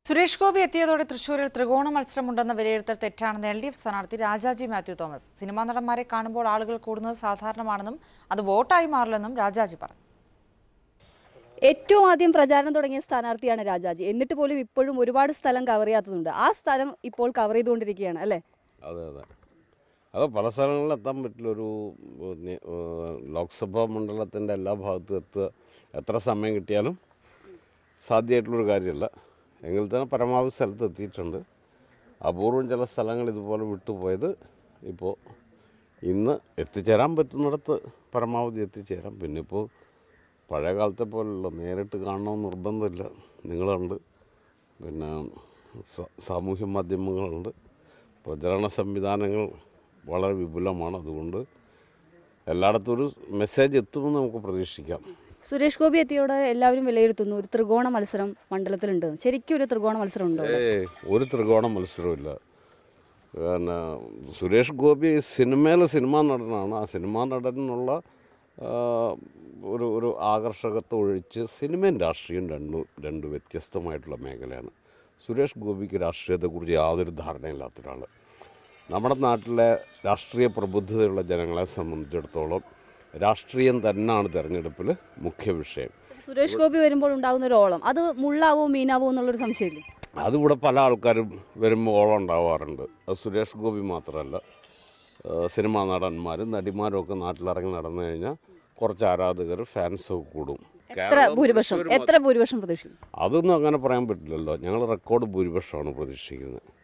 സുരേഷ് ഗോപി എത്തിയതോടെ തൃശൂരിൽ ത്രികോണ മത്സരമുണ്ടെന്ന വിലയിരുത്തൽ തെറ്റാണെന്ന് എൽ ഡി എഫ് സ്ഥാനാർത്ഥി രാജാജി മാത്യു തോമസ് സിനിമാ നടന്മാരെ കാണുമ്പോൾ ആളുകൾ കൂടുന്നത് സാധാരണമാണെന്നും അത് വോട്ടായി മാറില്ലെന്നും രാജാജി പറഞ്ഞു ഏറ്റവും ആദ്യം പ്രചാരണം തുടങ്ങിയ സ്ഥാനാർത്ഥിയാണ് രാജാജി എന്നിട്ട് പോലും ഇപ്പോഴും ഒരുപാട് സ്ഥലം കവർ ചെയ്യാത്തതുണ്ട് ആ സ്ഥലം ഇപ്പോൾ കവർ ചെയ്തുകൊണ്ടിരിക്കുകയാണ് അല്ലേ അതെ അതെ അത് പല സ്ഥലങ്ങളിൽ എത്താൻ പറ്റില്ല ഒരു ഏഹ്, നി- ഏഹ്, ലോക്സഭാ മണ്ഡലത്തിൻ്റെ എല്ലാ ഭാഗത്തും എത്തുക എത്ര സമയം കിട്ടിയാലും സാധ്യമായിട്ടുള്ളൊരു കാര്യമല്ല എങ്കിൽ തന്നെ പരമാവധി സ്ഥലത്ത് എത്തിയിട്ടുണ്ട് അപൂർവം ചില സ്ഥലങ്ങൾ ഇതുപോലെ വിട്ടുപോയത് ഇപ്പോൾ ഇന്ന് എത്തിച്ചേരാൻ പറ്റുന്നിടത്ത് പരമാവധി എത്തിച്ചേരാം പിന്നെ ഇപ്പോൾ പഴയ കാലത്തെ പോലുള്ള നേരിട്ട് കാണണമെന്ന് നിർബന്ധമില്ല നിങ്ങളുണ്ട് പിന്നെ സ- സാമൂഹ്യ മാധ്യമങ്ങളുണ്ട് പ്രചരണ സംവിധാനങ്ങൾ വളരെ വിപുലമാണ് അതുകൊണ്ട് എല്ലായിടത്തും ഒരു മെസ്സേജ് എത്തുമെന്ന് നമുക്ക് പ്രതീക്ഷിക്കാം സുരേഷ് ഗോപി എത്തിയോടെ എല്ലാവരും വിലയിരുത്തുന്നു ഒരു ത്രികോണ മത്സരം മണ്ഡലത്തിലുണ്ട് ശരിക്കും ഒരു ത്രികോണ മത്സരം ഉണ്ടോ ഏ ഒരു ത്രികോണ മത്സരമില്ല പിന്നെ സുരേഷ് ഗോപി സിനിമയിലെ സിനിമാ നടനാണ് ആ സിനിമാ നടനുള്ള ആ, ഒരു ഒരു ആകർഷകത്വം ഒഴിച്ച് സിനിമയും രാഷ്ട്രീയം രണ്ടും രണ്ട് വ്യത്യസ്തമായിട്ടുള്ള മേഖലയാണ് സുരേഷ് ഗോപിക്ക് രാഷ്ട്രീയത്തെക്കുറിച്ച് യാതൊരു ധാരണയില്ലാത്ത ഒരാൾ നമ്മുടെ നാട്ടിലെ രാഷ്ട്രീയ പ്രബുദ്ധതയുള്ള ജനങ്ങളെ സംബന്ധിച്ചിടത്തോളം രാഷ്ട്രീയം തന്നെയാണ് തിരഞ്ഞെടുപ്പിൽ മുഖ്യ വിഷയം സുരേഷ് ഗോപി വരുമ്പോൾ ഉണ്ടാകുന്ന ഒരു ഓളം അത് മുള്ളാവോ മീനാവോ എന്നുള്ളൊരു സംശയമില്ല അതിവിടെ പല ആൾക്കാരും വരുമ്പോൾ ഓളം ഉണ്ടാവാറുണ്ട് അത് സുരേഷ് ഗോപി മാത്രമല്ല ഏഹ് സിനിമാ നടന്മാരും നടിമാരും ഒക്കെ നാട്ടിലിറങ്ങി നടന്നു കഴിഞ്ഞാൽ കുറച്ച് ആരാധകർ ഫാൻസ് കൂടും എത്ര ഭൂരിപക്ഷം എത്ര ഭൂരിപക്ഷം പ്രതീക്ഷിക്കും അതൊന്നും അങ്ങനെ പറയാൻ പറ്റില്ലല്ലോ ഞങ്ങൾ റെക്കോർഡ് ഭൂരിപക്ഷമാണ് പ്രതീക്ഷിക്കുന്നത്